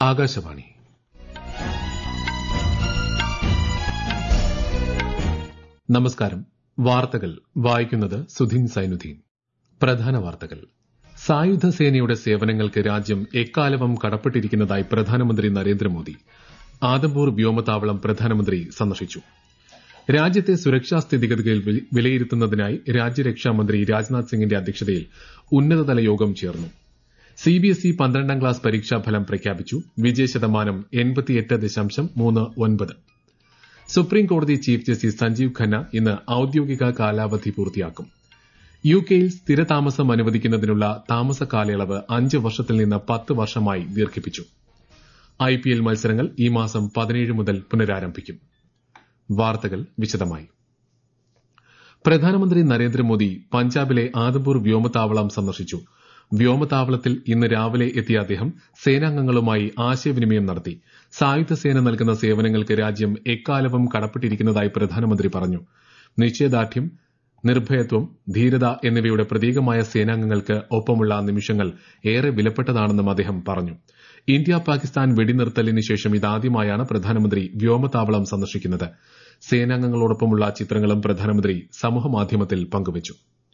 ആകാശവാണി നമസ്കാരം വാർത്തകൾ വായിക്കുന്നത് സുധിൻ സൈനുദ്ദീൻ പ്രധാന വാർത്തകൾ സായുധ സേനയുടെ സേവനങ്ങൾക്ക് രാജ്യം എക്കാലവും കടപ്പെട്ടിരിക്കുന്നതായി പ്രധാനമന്ത്രി നരേന്ദ്രമോദി ആദംപൂർ വ്യോമതാവളം പ്രധാനമന്ത്രി സന്ദർശിച്ചു രാജ്യത്തെ സുരക്ഷാ സ്ഥിതിഗതികൾ വിലയിരുത്തുന്നതിനായി രാജ്യരക്ഷാമന്ത്രി രാജ്നാഥ് സിംഗിന്റെ അധ്യക്ഷതയിൽ ഉന്നതതല യോഗം ചേർന്നു സിബിഎസ്ഇ പന്ത്രണ്ടാം ക്ലാസ് പരീക്ഷാഫലം പ്രഖ്യാപിച്ചു വിജയശതമാനം എൺപത്തിയെട്ട് ദശാംശം മൂന്ന് ഒൻപത് സുപ്രീം കോടതി ചീഫ് ജസ്റ്റിസ് സഞ്ജീവ് ഖന്ന ഇന്ന് ഔദ്യോഗിക കാലാവധി പൂർത്തിയാക്കും യു കെയിൽ സ്ഥിരതാമസം അനുവദിക്കുന്നതിനുള്ള താമസ കാലയളവ് അഞ്ച് വർഷത്തിൽ നിന്ന് പത്ത് വർഷമായി ദീർഘിപ്പിച്ചു ഐപിഎൽ മത്സരങ്ങൾ ഈ മാസം പതിനേഴ് മുതൽ പുനരാരംഭിക്കും വാർത്തകൾ വിശദമായി പ്രധാനമന്ത്രി നരേന്ദ്രമോദി പഞ്ചാബിലെ ആദംപൂർ വ്യോമതാവളം സന്ദർശിച്ചു വ്യോമതാവളത്തിൽ ഇന്ന് രാവിലെ എത്തിയ അദ്ദേഹം സേനാംഗങ്ങളുമായി ആശയവിനിമയം നടത്തി സായുധ സേന നൽകുന്ന സേവനങ്ങൾക്ക് രാജ്യം എക്കാലവും കടപ്പെട്ടിരിക്കുന്നതായി പ്രധാനമന്ത്രി പറഞ്ഞു നിശ്ചയദാർഢ്യം നിർഭയത്വം ധീരത എന്നിവയുടെ പ്രതീകമായ സേനാംഗങ്ങൾക്ക് ഒപ്പമുള്ള നിമിഷങ്ങൾ ഏറെ വിലപ്പെട്ടതാണെന്നും അദ്ദേഹം പറഞ്ഞു ഇന്ത്യ പാകിസ്ഥാൻ വെടിനിർത്തലിന് ശേഷം ഇതാദ്യമായാണ് പ്രധാനമന്ത്രി വ്യോമതാവളം സന്ദർശിക്കുന്നത് സേനാംഗങ്ങളോടൊപ്പമുള്ള ചിത്രങ്ങളും പ്രധാനമന്ത്രി സമൂഹമാധ്യമത്തിൽ പങ്കുവച്ചു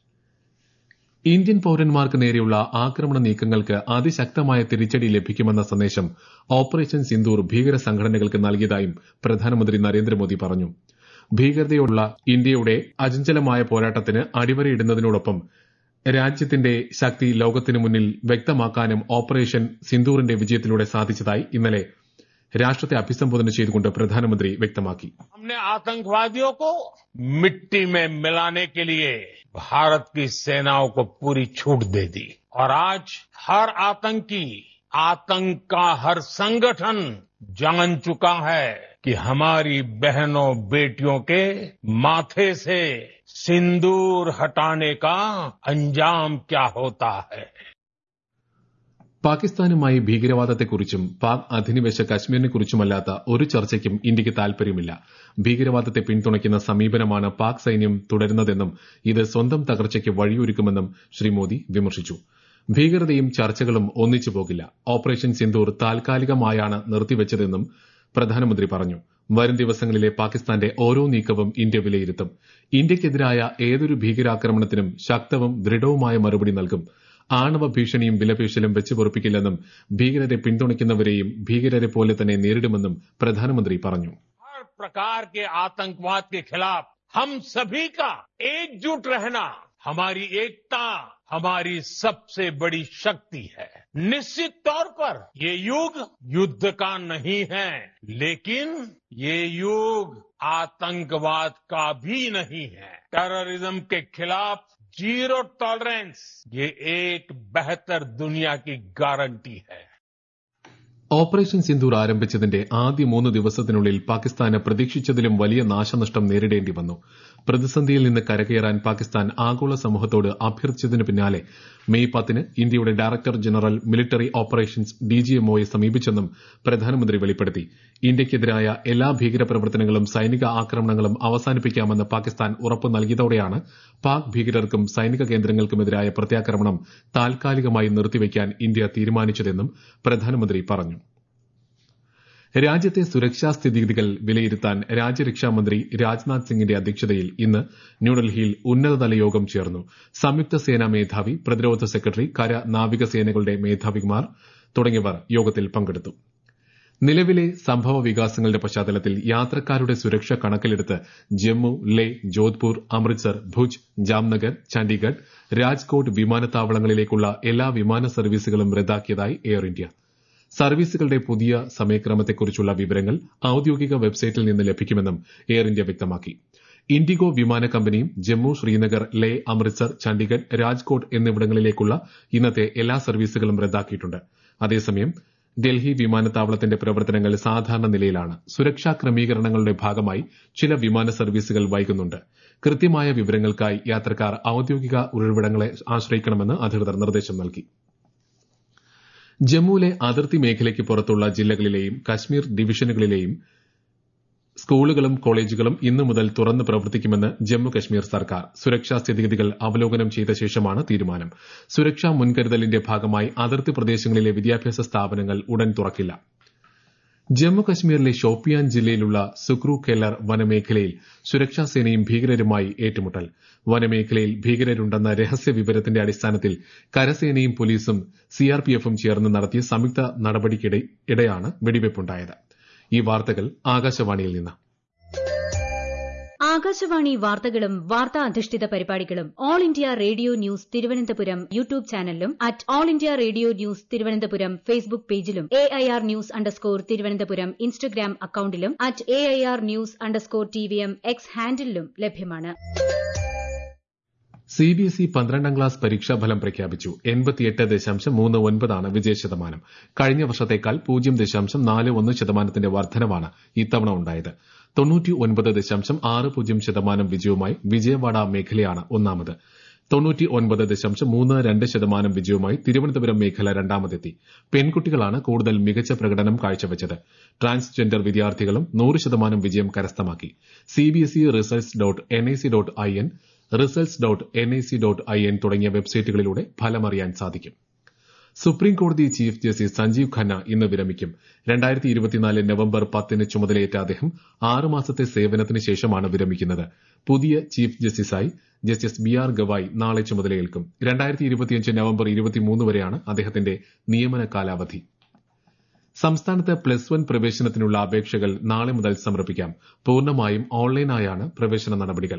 ഇന്ത്യൻ പൌരന്മാർക്ക് നേരെയുള്ള ആക്രമണ നീക്കങ്ങൾക്ക് അതിശക്തമായ തിരിച്ചടി ലഭിക്കുമെന്ന സന്ദേശം ഓപ്പറേഷൻ സിന്ദൂർ ഭീകര സംഘടനകൾക്ക് നൽകിയതായും പ്രധാനമന്ത്രി നരേന്ദ്രമോദി പറഞ്ഞു ഭീകരതയോടുള്ള ഇന്ത്യയുടെ അചഞ്ചലമായ പോരാട്ടത്തിന് അടിവരയിടുന്നതിനോടൊപ്പം രാജ്യത്തിന്റെ ശക്തി ലോകത്തിനു മുന്നിൽ വ്യക്തമാക്കാനും ഓപ്പറേഷൻ സിന്ദൂറിന്റെ വിജയത്തിലൂടെ സാധിച്ചതായി ഇന്നലെ രാഷ്ട്രത്തെ അഭിസംബോധന ചെയ്തുകൊണ്ട് പ്രധാനമന്ത്രി വ്യക്തമാക്കി हमने आतंकवादियों को मिट्टी में मिलाने के लिए भारत की सेनाओं को पूरी छूट दे दी और आज हर आतंकी आतंक का हर संगठन जान चुका है कि हमारी बहनों बेटियों के माथे से सिंदूर हटाने का अंजाम क्या होता है പാകിസ്ഥാനുമായി ഭീകരവാദത്തെക്കുറിച്ചും പാക് അധിനിവേശ കശ്മീരിനെക്കുറിച്ചുമല്ലാത്ത ഒരു ചർച്ചയ്ക്കും ഇന്ത്യയ്ക്ക് താൽപര്യമില്ല ഭീകരവാദത്തെ പിന്തുണയ്ക്കുന്ന സമീപനമാണ് പാക് സൈന്യം തുടരുന്നതെന്നും ഇത് സ്വന്തം തകർച്ചയ്ക്ക് വഴിയൊരുക്കുമെന്നും ശ്രീ മോദി വിമർശിച്ചു ഭീകരതയും ചർച്ചകളും ഒന്നിച്ചു പോകില്ല ഓപ്പറേഷൻ സിന്ദൂർ താൽക്കാലികമായാണ് നിർത്തിവച്ചതെന്നും പ്രധാനമന്ത്രി പറഞ്ഞു വരും ദിവസങ്ങളിലെ പാകിസ്ഥാന്റെ ഓരോ നീക്കവും ഇന്ത്യ വിലയിരുത്തും ഇന്ത്യയ്ക്കെതിരായ ഏതൊരു ഭീകരാക്രമണത്തിനും ശക്തവും ദൃഢവുമായ മറുപടി നൽകും ആണവ ഭീഷണിയും വിലപേശലും വെച്ച് പൊറപ്പിക്കില്ലെന്നും ഭീകരരെ പിന്തുണയ്ക്കുന്നവരെയും ഭീകരരെ പോലെ തന്നെ നേരിടുമെന്നും പ്രധാനമന്ത്രി പറഞ്ഞു हर प्रकार के आतंकवाद के खिलाफ हम सभी का एकजुट रहना हमारी एकता हमारी सबसे बड़ी शक्ति है निश्चित तौर पर ये युग युद्ध का नहीं है लेकिन ये युग आतंकवाद का भी नहीं है टेररिज्म के खिलाफ जीरो टॉलरेंस ये एक बेहतर दुनिया की गारंटी है ഓപ്പറേഷൻ സിന്ദൂർ ആരംഭിച്ചതിന്റെ ആദ്യ മൂന്ന് ദിവസത്തിനുള്ളിൽ പാകിസ്ഥാന് പ്രതീക്ഷിച്ചതിലും വലിയ നാശനഷ്ടം നേരിടേണ്ടി വന്നു പ്രതിസന്ധിയിൽ നിന്ന് കരകയറാൻ പാകിസ്ഥാൻ ആഗോള സമൂഹത്തോട് അഭ്യർത്ഥിച്ചതിന് പിന്നാലെ മെയ് പത്തിന് ഇന്ത്യയുടെ ഡയറക്ടർ ജനറൽ മിലിറ്ററി ഓപ്പറേഷൻസ് ഡിജിഎംഒയെ സമീപിച്ചെന്നും പ്രധാനമന്ത്രി വെളിപ്പെടുത്തി ഇന്ത്യയ്ക്കെതിരായ എല്ലാ ഭീകരപ്രവർത്തനങ്ങളും സൈനിക ആക്രമണങ്ങളും അവസാനിപ്പിക്കാമെന്ന് പാകിസ്ഥാൻ ഉറപ്പ് നൽകിയതോടെയാണ് പാക് ഭീകരർക്കും സൈനിക കേന്ദ്രങ്ങൾക്കുമെതിരായ പ്രത്യാക്രമണം താൽക്കാലികമായി നിർത്തിവയ്ക്കാൻ ഇന്ത്യ തീരുമാനിച്ചതെന്നും പ്രധാനമന്ത്രി പറഞ്ഞു രാജ്യത്തെ സുരക്ഷാ സ്ഥിതിഗതികൾ വിലയിരുത്താൻ രാജ്യരക്ഷാമന്ത്രി രാജ്നാഥ് സിംഗിന്റെ അധ്യക്ഷതയിൽ ഇന്ന് ന്യൂഡൽഹിയിൽ ഉന്നതതല യോഗം ചേർന്നു സംയുക്ത സേനാ മേധാവി പ്രതിരോധ സെക്രട്ടറി കര നാവിക സേനകളുടെ മേധാവിമാർ തുടങ്ങിയവർ യോഗത്തിൽ പങ്കെടുത്തു നിലവിലെ സംഭവ വികാസങ്ങളുടെ പശ്ചാത്തലത്തിൽ യാത്രക്കാരുടെ സുരക്ഷ കണക്കിലെടുത്ത് ജമ്മു ലേ ജോധ്പൂർ അമൃത്സർ ഭുജ് ജാംനഗർ ചണ്ഡീഗഡ് രാജ്കോട്ട് വിമാനത്താവളങ്ങളിലേക്കുള്ള എല്ലാ വിമാന സർവീസുകളും റദ്ദാക്കിയതായി എയർ ഇന്ത്യ സർവീസുകളുടെ പുതിയ സമയക്രമത്തെക്കുറിച്ചുള്ള വിവരങ്ങൾ ഔദ്യോഗിക വെബ്സൈറ്റിൽ നിന്ന് ലഭിക്കുമെന്നും എയർ ഇന്ത്യ വ്യക്തമാക്കി ഇൻഡിഗോ വിമാന കമ്പനിയും ജമ്മു ശ്രീനഗർ ലേ അമൃത്സർ ചണ്ഡീഗഡ് രാജ്കോട്ട് എന്നിവിടങ്ങളിലേക്കുള്ള ഇന്നത്തെ എല്ലാ സർവീസുകളും റദ്ദാക്കിയിട്ടുണ്ട് അതേസമയം ഡൽഹി വിമാനത്താവളത്തിന്റെ പ്രവർത്തനങ്ങൾ സാധാരണ നിലയിലാണ് സുരക്ഷാ ക്രമീകരണങ്ങളുടെ ഭാഗമായി ചില വിമാന സർവീസുകൾ വൈകുന്നുണ്ട് കൃത്യമായ വിവരങ്ങൾക്കായി യാത്രക്കാർ ഔദ്യോഗിക ഉറവിടങ്ങളെ ആശ്രയിക്കണമെന്ന് അധികൃതർ നിർദ്ദേശം നൽകി ജമ്മുവിലെ അതിർത്തി മേഖലയ്ക്ക് പുറത്തുള്ള ജില്ലകളിലെയും കശ്മീർ ഡിവിഷനുകളിലെയും സ്കൂളുകളും കോളേജുകളും ഇന്നു മുതൽ തുറന്ന് പ്രവർത്തിക്കുമെന്ന് ജമ്മു കശ്മീർ സർക്കാർ സുരക്ഷാ സ്ഥിതിഗതികൾ അവലോകനം ചെയ്ത ശേഷമാണ് തീരുമാനം സുരക്ഷാ മുൻകരുതലിന്റെ ഭാഗമായി അതിർത്തി പ്രദേശങ്ങളിലെ വിദ്യാഭ്യാസ സ്ഥാപനങ്ങൾ ഉടൻ തുറക്കില്ല ജമ്മു കശ്മീരിലെ ഷോപ്പിയാൻ ജില്ലയിലുള്ള സുക്രു കെല്ലർ വനമേഖലയിൽ സുരക്ഷാ സേനയും ഭീകരരുമായി ഏറ്റുമുട്ടൽ വനമേഖലയിൽ ഭീകരരുണ്ടെന്ന രഹസ്യ വിവരത്തിന്റെ അടിസ്ഥാനത്തിൽ കരസേനയും പോലീസും സിആർപിഎഫും ചേർന്ന് നടത്തിയ സംയുക്ത നടപടിക്കിടെയാണ് വെടിവയ്പുണ്ടായത് ഈ വാർത്തകൾ ആകാശവാണിയിൽ നിന്ന് ആകാശവാണി വാർത്തകളും വാർത്താ അധിഷ്ഠിത പരിപാടികളും All India Radio news Thiruvananthapuram YouTube ചാനലിലും at All India Radio news Thiruvananthapuram Facebook പേജിലും A I R news underscore Thiruvananthapuram Instagram അക്കൌണ്ടിലും at A I R news underscore T V M X ഹാൻഡിലും ലഭ്യമാണ് സി ബി എസ് ഇ പന്ത്രണ്ടാം class പരീക്ഷാഫലം പ്രഖ്യാപിച്ചു എൺപത്തിയെട്ട് ദശാംശം മൂന്ന് ഒൻപതാണ് വിജയശതമാനം കഴിഞ്ഞ വർഷത്തേക്കാൾ പൂജ്യം ദശാംശം നാല് ഒന്ന് ശതമാനത്തിന്റെ വർധനവാണ് ഇത്തവണ ഉണ്ടായത് തൊണ്ണൂറ്റി ഒൻപത് ദശാംശം ആറ് പൂജ്യം ശതമാനം വിജയവുമായി വിജയവാഡ മേഖലയാണ് ഒന്നാമത് തൊണ്ണൂറ്റി ഒൻപത് ദശാംശം മൂന്ന് രണ്ട് ശതമാനം വിജയവുമായി തിരുവനന്തപുരം മേഖല രണ്ടാമതെത്തി പെൺകുട്ടികളാണ് കൂടുതൽ മികച്ച പ്രകടനം കാഴ്ചവച്ചത് ട്രാൻസ്ജെൻഡർ വിദ്യാർത്ഥികളും നൂറ് ശതമാനം വിജയം കരസ്ഥമാക്കി CBSE results dot N I C dot I N results dot N I C dot I N തുടങ്ങിയ വെബ്സൈറ്റുകളിലൂടെ ഫലമറിയാൻ സാധിക്കും സുപ്രീം കോടതി ചീഫ് ജസ്റ്റിസ് സഞ്ജീവ് ഖന്ന ഇന്ന് വിരമിക്കും രണ്ടായിരത്തി ഇരുപത്തിനാല് നവംബർ പത്തിന് ചുമതലയേറ്റ അദ്ദേഹം ആറ് മാസത്തെ സേവനത്തിന് ശേഷമാണ് വിരമിക്കുന്നത് പുതിയ ചീഫ് ജസ്റ്റിസായി ജസ്റ്റിസ് ബി ആർ ഗവായ് നാളെ ചുമതലയേൽക്കും രണ്ടായിരത്തി ഇരുപത്തിയഞ്ച് നവംബർ ഇരുപത്തിമൂന്ന് വരെയാണ് അദ്ദേഹത്തിന്റെ നിയമന കാലാവധി സംസ്ഥാനത്ത് പ്ലസ് വൺ പ്രവേശനത്തിനുള്ള അപേക്ഷകൾ നാളെ മുതൽ സമർപ്പിക്കാം പൂർണ്ണമായും ഓൺലൈനായാണ് പ്രവേശന നടപടികൾ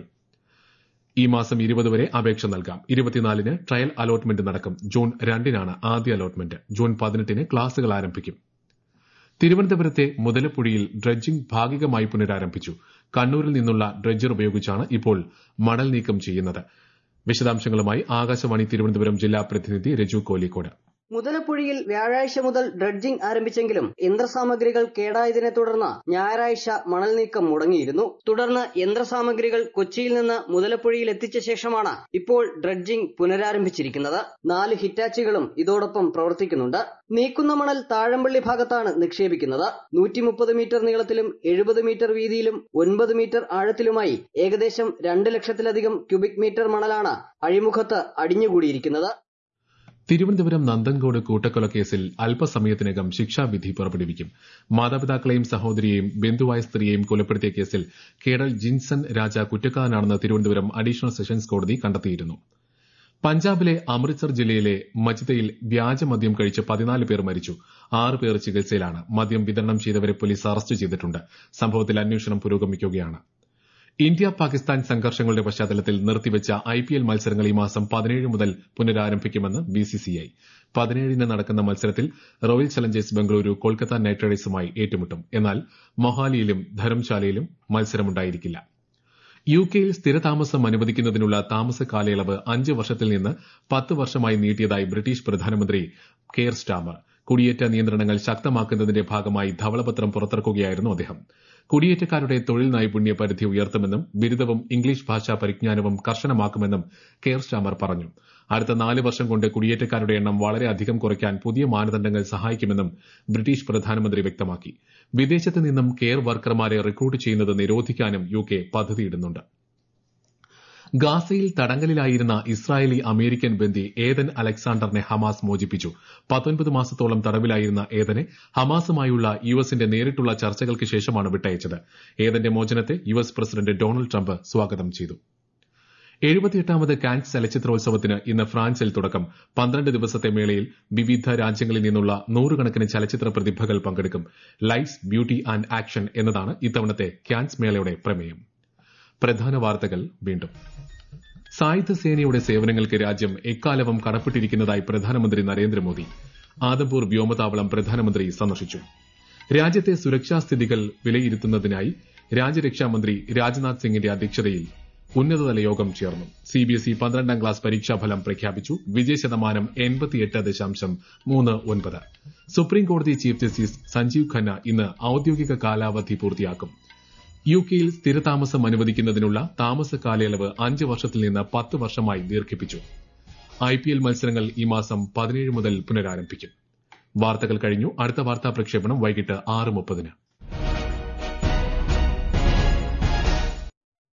ഈ മാസം ഇരുപത് വരെ അപേക്ഷ നൽകാം ഇരുപത്തിനാലിന് ട്രയൽ അലോട്ട്മെന്റ് നടക്കും ജൂൺ രണ്ടിനാണ് ആദ്യ അലോട്ട്മെന്റ് ജൂൺ പതിനെട്ടിന് ക്ലാസുകൾ ആരംഭിക്കും തിരുവനന്തപുരത്തെ മുതലപ്പുഴയിൽ ഡ്രഡ്ജിംഗ് ഭാഗികമായി പുനരാരംഭിച്ചു കണ്ണൂരിൽ നിന്നുള്ള ഡ്രഡ്ജർ ഉപയോഗിച്ചാണ് ഇപ്പോൾ മണൽ നീക്കം ചെയ്യുന്നത് വിശദാംശങ്ങളുമായി ആകാശവാണി തിരുവനന്തപുരം ജില്ലാ പ്രതിനിധി രജു കോലിക്കോട് മുതലപ്പുഴയിൽ വ്യാഴാഴ്ച മുതൽ ഡ്രഡ്ജിംഗ് ആരംഭിച്ചെങ്കിലും യന്ത്രസാമഗ്രികൾ കേടായതിനെ തുടർന്ന് ഞായറാഴ്ച മണൽ നീക്കം മുടങ്ങിയിരുന്നു തുടർന്ന് യന്ത്രസാമഗ്രികൾ കൊച്ചിയിൽ നിന്ന് മുതലപ്പുഴയിൽ എത്തിച്ച ശേഷമാണ് ഇപ്പോൾ ഡ്രഡ്ജിംഗ് പുനരാരംഭിച്ചിരിക്കുന്നത് നാല് ഹിറ്റാച്ചികളും ഇതോടൊപ്പം പ്രവർത്തിക്കുന്നുണ്ട് നീക്കുന്ന മണൽ താഴമ്പള്ളി ഭാഗത്താണ് നിക്ഷേപിക്കുന്നത് നൂറ്റി മുപ്പത് മീറ്റർ നീളത്തിലും എഴുപത് മീറ്റർ വീതിയിലും ഒൻപത് മീറ്റർ ആഴത്തിലുമായി ഏകദേശം രണ്ട് ലക്ഷത്തിലധികം ക്യൂബിക് മീറ്റർ മണലാണ് അഴിമുഖത്ത് അടിഞ്ഞുകൂടിയിരിക്കുന്നത് തിരുവനന്തപുരം നന്ദൻകോട് കൂട്ടക്കൊലക്കേസിൽ അല്പസമയത്തിനകം ശിക്ഷാവിധി പുറപ്പെടുവിക്കും മാതാപിതാക്കളെയും സഹോദരിയെയും ബന്ധുവായ സ്ത്രീയെയും കൊലപ്പെടുത്തിയ കേസിൽ കേഡൽ ജിൻസൺ രാജ കുറ്റക്കാരനാണെന്ന് തിരുവനന്തപുരം അഡീഷണൽ സെഷൻസ് കോടതി കണ്ടെത്തിയിരുന്നു പഞ്ചാബിലെ അമൃത്സർ ജില്ലയിലെ മജിദയിൽ വ്യാജമദ്യം കഴിച്ച് പതിനാല് പേർ മരിച്ചു ആറ് പേർ ചികിത്സയിലാണ് മദ്യം വിതരണം ചെയ്തവരെ പോലീസ് അറസ്റ്റ് ചെയ്തിട്ടുണ്ട് സംഭവത്തിൽ അന്വേഷണം പുരോഗമിക്കുകയാണ് ഇന്ത്യ പാകിസ്ഥാൻ സംഘർഷങ്ങളുടെ പശ്ചാത്തലത്തിൽ നിർത്തിവച്ച ഐപിഎൽ മത്സരങ്ങൾ ഈ മാസം പതിനേഴ് മുതൽ പുനരാരംഭിക്കുമെന്ന് ബിസിസിഐ പതിനേഴിന് നടക്കുന്ന മത്സരത്തിൽ royal challengers Bengaluru Kolkata knight റൈഡേഴ്സുമായി ഏറ്റുമുട്ടും എന്നാൽ മൊഹാലിയിലും ധരംശാലയിലും മത്സരമുണ്ടായിരിക്കില്ല യു കെയിൽ സ്ഥിരതാമസം അനുവദിക്കുന്നതിനുള്ള താമസ കാലയളവ് അഞ്ച് വർഷത്തിൽ നിന്ന് പത്ത് വർഷമായി നീട്ടിയതായി ബ്രിട്ടീഷ് പ്രധാനമന്ത്രി കെയർ സ്റ്റാമർ കുടിയേറ്റ നിയന്ത്രണങ്ങൾ ശക്തമാക്കുന്നതിന്റെ ഭാഗമായി ധവളപത്രം പുറത്തിറക്കുകയായിരുന്നു അദ്ദേഹം കുടിയേറ്റക്കാരുടെ തൊഴിൽ നൈപുണ്യ പരിധി ഉയർത്തുമെന്നും ബിരുദവും ഇംഗ്ലീഷ് ഭാഷാ പരിജ്ഞാനവും കർശനമാക്കുമെന്നും കെയർ സ്റ്റാമർ പറഞ്ഞു അടുത്ത നാല് വർഷം കൊണ്ട് കുടിയേറ്റക്കാരുടെ എണ്ണം വളരെയധികം കുറയ്ക്കാൻ പുതിയ മാനദണ്ഡങ്ങൾ സഹായിക്കുമെന്നും ബ്രിട്ടീഷ് പ്രധാനമന്ത്രി വ്യക്തമാക്കി വിദേശത്ത് നിന്നും കെയർ വർക്കർമാരെ റിക്രൂട്ട് ചെയ്യുന്നത് നിരോധിക്കാനും യു കെ പദ്ധതിയിടുന്നുണ്ട് ഗാസയിൽ തടങ്കലിലായിരുന്ന ഇസ്രായേലി അമേരിക്കൻ ബന്ദി ഏതൻ അലക്സാണ്ടറിനെ ഹമാസ് മോചിപ്പിച്ചു പത്തൊൻപത് മാസത്തോളം തടവിലായിരുന്ന ഏതനെ ഹമാസുമായുള്ള യു എസിന്റെ നേരിട്ടുള്ള ചർച്ചകൾക്ക് ശേഷമാണ് വിട്ടയച്ചത് ഏതന്റെ മോചനത്തെ U S president Donald Trump സ്വാഗതം ചെയ്തു എഴുപത്തിയെട്ടാമത് കാൻസ് ചലച്ചിത്രോത്സവത്തിന് ഇന്ന് ഫ്രാൻസിൽ തുടക്കം പന്ത്രണ്ട് ദിവസത്തെ മേളയിൽ വിവിധ രാജ്യങ്ങളിൽ നിന്നുള്ള നൂറുകണക്കിന് ചലച്ചിത്ര പ്രതിഭകൾ പങ്കെടുക്കും ലൈറ്റ്സ് ബ്യൂട്ടി ആൻഡ് ആക്ഷൻ എന്നതാണ് ഇത്തവണത്തെ കാൻസ് മേളയുടെ പ്രമേയം പ്രധാന വാർത്തകൾ വീണ്ടും സായുധ സേനയുടെ സേവനങ്ങൾക്ക് രാജ്യം എക്കാലവും കടപ്പെട്ടിരിക്കുന്നതായി പ്രധാനമന്ത്രി നരേന്ദ്രമോദി ആദംപൂർ വ്യോമതാവളം പ്രധാനമന്ത്രി സന്ദർശിച്ചു രാജ്യത്തെ സുരക്ഷാ സ്ഥിതികൾ വിലയിരുത്തുന്നതിനായി രാജ്യരക്ഷാമന്ത്രി രാജ്നാഥ് സിംഗിന്റെ അധ്യക്ഷതയിൽ ഉന്നതതല യോഗം ചേർന്നു സിബിഎസ്ഇ പന്ത്രണ്ടാം ക്ലാസ് പരീക്ഷാഫലം പ്രഖ്യാപിച്ചു വിജയശതമാനം എൺപത്തിയെട്ട് ദശാംശം മൂന്ന് ഒൻപത് സുപ്രീം കോടതി ചീഫ് ജസ്റ്റിസ് സഞ്ജീവ് ഖന്ന ഇന്ന് ഔദ്യോഗിക കാലാവധി പൂർത്തിയാക്കും യു കെയിൽ സ്ഥിരതാമസം അനുവദിക്കുന്നതിനുള്ള താമസ കാലയളവ് അഞ്ച് വർഷത്തിൽ നിന്ന് പത്ത് വർഷമായി ദീർഘിപ്പിച്ചു ഐപിഎൽ മത്സരങ്ങൾ ഈ മാസം പതിനേഴ് മുതൽ പുനരാരംഭിക്കും വാർത്തകൾ കഴിഞ്ഞു അടുത്ത വാർത്താ പ്രക്ഷേപണം വൈകിട്ട് ആറ് മുപ്പതിന്